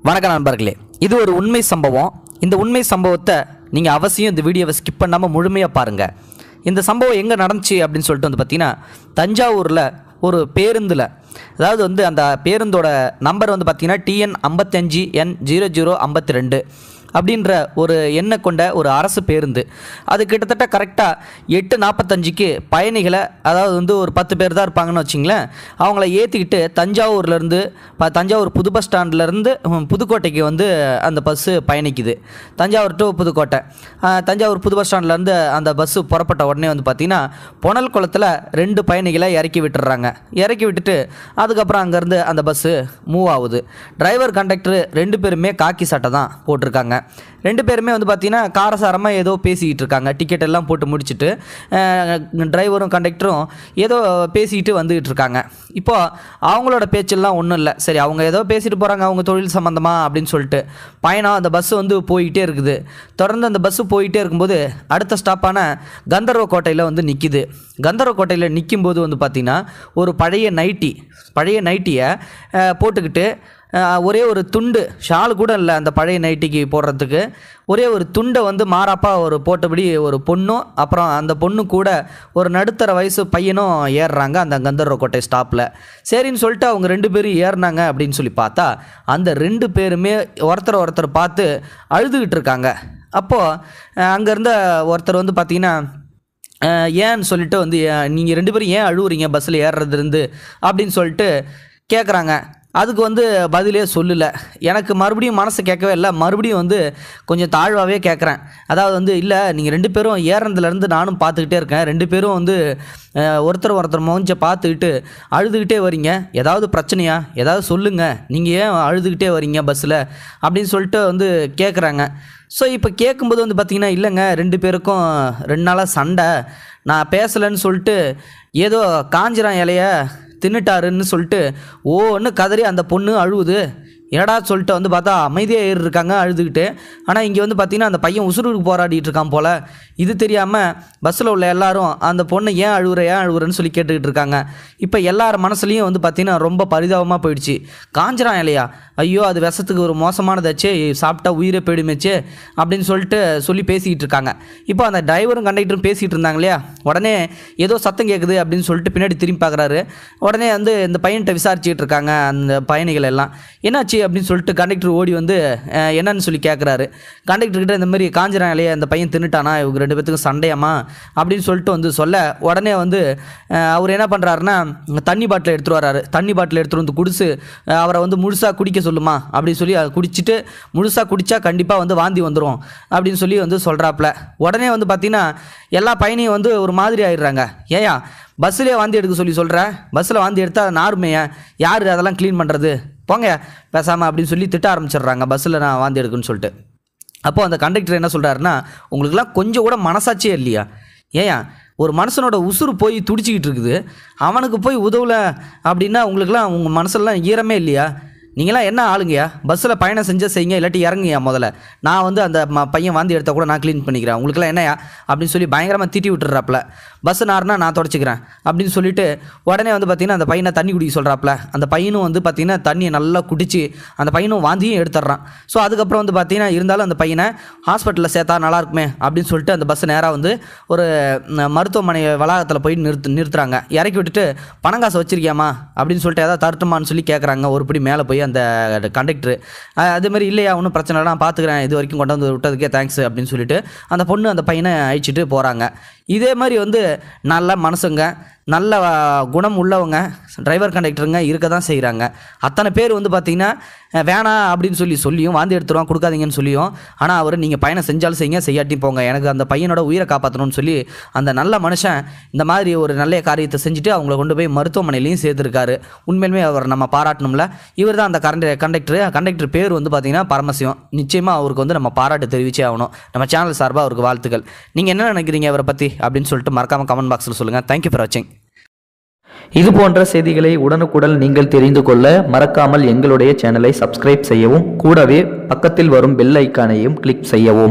வணக்கம் நண்பர்களே இது ஒரு உண்மை சம்பவம் இந்த உண்மை சம்பவத்தை நீங்கள் அவசியம் இந்த வீடியோவை ஸ்கிப் பண்ணாமல் முழுமையாக பாருங்கள் இந்த சம்பவம் எங்கே நடந்துச்சு அப்படின்னு சொல்லிட்டு வந்து பார்த்தீங்கன்னா தஞ்சாவூரில் ஒரு பேருந்தில் அதாவது வந்து அந்த பேருந்தோட நம்பர் வந்து பார்த்தீங்கன்னா டிஎன் ஐம்பத்தஞ்சு என் ஜீரோ ஜீரோ ஐம்பத்தி ரெண்டு அப்படின்ற ஒரு எண்ணை கொண்ட ஒரு அரசு பேருந்து அது கிட்டத்தட்ட கரெக்டாக எட்டு நாற்பத்தஞ்சுக்கு பயணிகளை அதாவது வந்து ஒரு பத்து பேர் தான் இருப்பாங்கன்னு வச்சிங்களேன் அவங்கள ஏற்றிக்கிட்டு தஞ்சாவூர்லேருந்து ப தஞ்சாவூர் புது பஸ் ஸ்டாண்ட்லேருந்து புதுக்கோட்டைக்கு வந்து அந்த பஸ்ஸு பயணிக்குது தஞ்சாவூர் டு புதுக்கோட்டை ஆஹ், தஞ்சாவூர் புது பஸ் ஸ்டாண்ட்லேருந்து அந்த பஸ்ஸு புறப்பட்ட உடனே வந்து பார்த்திங்கன்னா புனல் குளத்தில் ரெண்டு பயணிகளை இறக்கி விட்டுறாங்க இறக்கி விட்டுட்டு அதுக்கப்புறம் அங்கேருந்து அந்த பஸ்ஸு மூவ் ஆகுது டிரைவர் கண்டக்டர் ரெண்டு பேருமே காக்கி சட்டை தான் போட்டிருக்காங்க ரெண்டு பேருமே வந்து பார்த்தீங்கன்னா காரசாரமாக ஏதோ பேசிக்கிட்டு இருக்காங்க டிக்கெட் எல்லாம் போட்டு முடிச்சுட்டு டிரைவரும் கண்டக்டரும் ஏதோ பேசிக்கிட்டு வந்துகிட்டு இருக்காங்க இப்போ அவங்களோட பேச்செல்லாம் ஒன்றும் இல்லை சரி அவங்க ஏதோ பேசிட்டு போகிறாங்க அவங்க தொழில் சம்மந்தமா அப்படின்னு சொல்லிட்டு பயணம் அந்த பஸ்ஸு வந்து போயிட்டே இருக்குது தொடர்ந்து அந்த பஸ்ஸு போயிட்டே இருக்கும்போது அடுத்த ஸ்டாப்பான கந்தர்வ கோட்டையில் வந்து நிற்கிது கந்தர்வ கோட்டையில் நிற்கும்போது வந்து பார்த்திங்கன்னா ஒரு பழைய நைட்டி பழைய நைட்டியை போட்டுக்கிட்டு அஹ், ஒரே ஒரு துண்டு ஷால் கூட இல்லை அந்த பழைய நைட்டிக்கு போடுறதுக்கு ஒரே ஒரு துண்டை வந்து மாறாப்பா ஒரு போட்டபடி ஒரு பொண்ணும் அப்புறம் அந்த பொண்ணு கூட ஒரு நடுத்தர வயசு பையனும் ஏறுறாங்க அந்த கந்தர்வ கோட்டை ஸ்டாப்பில் சரின்னு சொல்லிட்டு அவங்க ரெண்டு பேரும் ஏறினாங்க அப்படின்னு சொல்லி பார்த்தா அந்த ரெண்டு பேருமே ஒருத்தர் ஒருத்தர் பார்த்து அழுதுகிட்டு இருக்காங்க அப்போது அங்கேருந்த ஒருத்தர் வந்து பார்த்தீங்கன்னா அஹ் ஏன்னு சொல்லிட்டு வந்து நீங்கள் ரெண்டு பேரும் ஏன் அழுவுறீங்க பஸ்ஸில் ஏறுறதுலேருந்து அப்படின்னு சொல்லிட்டு கேட்குறாங்க அதுக்கு வந்து பதிலே சொல்லலை எனக்கு மறுபடியும் மனசு கேட்கவே இல்லை மறுபடியும் வந்து கொஞ்சம் தாழ்வாகவே கேட்குறேன் அதாவது வந்து இல்லை நீங்கள் ரெண்டு பேரும் ஏறதுலேருந்து நானும் பார்த்துக்கிட்டே இருக்கேன் ரெண்டு பேரும் வந்து அஹ், ஒருத்தர் ஒருத்தர் முகஞ்ச பார்த்துக்கிட்டு அழுதுகிட்டே வரீங்க ஏதாவது பிரச்சனையா ஏதாவது சொல்லுங்கள் நீங்கள் ஏன் அழுதுகிட்டே வரீங்க பஸ்ஸில் அப்படின்னு சொல்லிட்டு வந்து கேட்குறாங்க ஸோ இப்போ கேட்கும்போது வந்து பார்த்தீங்கன்னா இல்லைங்க ரெண்டு பேருக்கும் ரெண்டு நாளாக சண்டை நான் பேசலைன்னு சொல்லிட்டு ஏதோ காஞ்சிரம் இலைய தின்னுட்டாருன்னு சொல்லிட்டு ஓன்னு கதறி அந்த பொண்ணு அழுவுது என்னடா சொல்லிட்டு வந்து பார்த்தா அமைதியாக ஏறி இருக்காங்க அழுதுகிட்டு ஆனால் இங்கே வந்து பார்த்தீங்கன்னா அந்த பையன் உசுருக்கு போராடிட்டு இருக்கான் போல் இது தெரியாமல் பஸ்ஸில் உள்ள எல்லாரும் அந்த பொண்ணை ஏன் அழுவுற ஏன் அழுவுறன்னு சொல்லி கேட்டுக்கிட்டு இருக்காங்க இப்போ எல்லார் மனசுலையும் வந்து பார்த்தீங்கன்னா ரொம்ப பரிதாபமாக போயிடுச்சு காஞ்சிரான் இல்லையா ஐயோ அது விஷத்துக்கு ஒரு மோசமானதாச்சே சாப்பிட்டா உயிரே போயிடுமேச்சே அப்படின்னு சொல்லிட்டு சொல்லி பேசிக்கிட்டு இருக்காங்க இப்போ அந்த டிரைவரும் கண்டக்டரும் பேசிகிட்டு இருந்தாங்க இல்லையா உடனே ஏதோ சத்தம் கேட்குது அப்படின்னு சொல்லிட்டு பின்னாடி திரும்பி பார்க்குறாரு உடனே வந்து இந்த பையன்கிட்ட விசாரிச்சுட்டு இருக்காங்க அந்த பயணிகள் எல்லாம் என்னாச்சு அப்படின்னு சொல்லிட்டு கண்டக்டர் ஓடி வந்து அஹ், என்னன்னு சொல்லி கேட்குறாரு கண்டக்டர்கிட்ட இந்த மாதிரி காஞ்சிரான் இல்லையா இந்த பையன் தின்னுட்டானா இவங்க ரெண்டு பேத்துக்கும் சண்டையாமா அப்படின்னு சொல்லிட்டு வந்து சொல்ல உடனே வந்து அஹ், அவர் என்ன பண்ணுறாருன்னா தண்ணி பாட்டில் எடுத்துகிட்டு வராரு தண்ணி பாட்டில் எடுத்துகிட்டு வந்து குடிச்சு அஹ், அவரை வந்து முழுசாக குடிக்க சொல்லுமா அப்படின்னு சொல்லி அதை குடிச்சிட்டு முழுசாக குடித்தா கண்டிப்பாக வந்து வாந்தி வந்துடும் அப்படின்னு சொல்லி வந்து சொல்கிறாப்புல உடனே வந்து பார்த்தீங்கன்னா எல்லா பயணியும் வந்து ஒரு மாதிரி ஆயிடுறாங்க ஏயா பஸ்ஸிலே வாந்தி எடுக்க சொல்லி சொல்கிற பஸ்ஸில் வாந்தி எடுத்தால் நாருமையா யார் அதெல்லாம் க்ளீன் பண்ணுறது போங்க பேசாமல் அப்படின்னு சொல்லி திட்ட ஆரம்பிச்சிடுறாங்க பஸ்ஸில் நான் வாந்தி எடுக்குன்னு சொல்லிட்டு அப்போது அந்த கண்டக்டர் என்ன சொல்கிறாருன்னா உங்களுக்குலாம் கொஞ்சம் கூட மனசாட்சியே இல்லையா ஏயா ஒரு மனுஷனோட உசுறு போய் துடிச்சிக்கிட்டு இருக்குது அவனுக்கு போய் உதவல அப்படின்னா உங்களுக்குலாம் உங்கள் மனசுலாம் ஈரமே இல்லையா நீங்களாம் என்ன ஆளுங்கயா பஸ்ஸில் பயணம் செஞ்சால் செய்யுங்க இல்லாட்டி இறங்குயா முதல்ல நான் வந்து அந்த ம பையன் வாந்தி எடுத்தால் கூட நான் க்ளீன் பண்ணிக்கிறேன் உங்களுக்குலாம் என்னையா அப்படின்னு சொல்லி பயங்கரமாக திட்டி விட்டுறாப்புல பஸ் நார்னா நான் தொடச்சிக்கிறேன் அப்படின்னு சொல்லிட்டு உடனே வந்து பார்த்தீங்கன்னா அந்த பையனை தண்ணி குடிக்க சொல்கிறாப்புல அந்த பையனும் வந்து பார்த்தீங்கன்னா தண்ணியை நல்லா குடிச்சு அந்த பையனும் வாந்தியும் எடுத்துட்றான் ஸோ அதுக்கப்புறம் வந்து பார்த்தீங்கன்னா இருந்தாலும் அந்த பையனை ஹாஸ்பிட்டலில் சேர்த்தா நல்லா இருக்குமே அப்படின்னு சொல்லிட்டு அந்த பஸ் நேராக வந்து ஒரு ம், மருத்துவமனை வளாகத்தில் போய் நிறுத்து நிறுத்துறாங்க இறக்கி விட்டுட்டு பணம் காசு வச்சிருக்கியாமா அப்படின்னு சொல்லிட்டு ஏதாவது தரட்டுமான்னு சொல்லி கேட்குறாங்க ஒரு படி மேலே போய் அந்த கண்டக்டர் அதே மாதிரி இல்லையா ஒன்றும் பிரச்சனை இல்லை நான் பார்த்துக்கிறேன் இது வரைக்கும் கொண்டு வந்து விட்டதுக்கே தேங்க்ஸ் அப்படின்னு சொல்லிட்டு அந்த பொண்ணு அந்த பையனை அழிச்சிட்டு போகிறாங்க இதே மாதிரி வந்து நல்ல மனுஷங்க நல்ல ஆ, குணம் உள்ளவங்க டிரைவர் கண்டக்டருங்க இருக்க தான் செய்கிறாங்க அத்தனை பேர் வந்து பார்த்திங்கன்னா அஹ், வேணாம் அப்படின்னு சொல்லி சொல்லியும் வாந்தி எடுத்துருவோம் கொடுக்காதீங்கன்னு சொல்லியும் ஆனால் அவர் நீங்கள் பயணம் செஞ்சாலும் செய்யுங்க செய்யாட்டி போங்க எனக்கு அந்த பையனோட உயிரை காப்பாற்றணும்னு சொல்லி அந்த நல்ல மனுஷன் இந்த மாதிரி ஒரு நல்ல காரியத்தை செஞ்சுட்டு அவங்கள கொண்டு போய் மருத்துவமனையிலையும் சேர்த்துருக்காரு உண்மையிலுமே அவர் நம்ம பாராட்டணும்ல இவர் தான் அந்த கரண்ட் கண்டக்டர் கண்டக்டர் பேர் வந்து பார்த்தீங்கன்னா பரமசிவம் நிச்சயமாக அவருக்கு வந்து நம்ம பாராட்டு தெரிவிச்சே ஆகணும் நம்ம சேனல் சார்பாக அவருக்கு வாழ்த்துக்கள் நீங்கள் என்ன நினைக்கிறீங்க அவரை பற்றி அப்படின்னு சொல்லிட்டு மறக்காமல் கமெண்ட் பாக்ஸில் சொல்லுங்கள் தேங்க்யூ ஃபார் வாட்சிங் இது போன்ற செய்திகளை உடனுக்குடன் நீங்கள் தெரிந்து கொள்ள மறக்காமல் எங்களுடைய சேனலை சப்ஸ்கிரைப் செய்யவும் கூடவே பக்கத்தில் வரும் பெல் ஐக்கானையும் கிளிக் செய்யவும்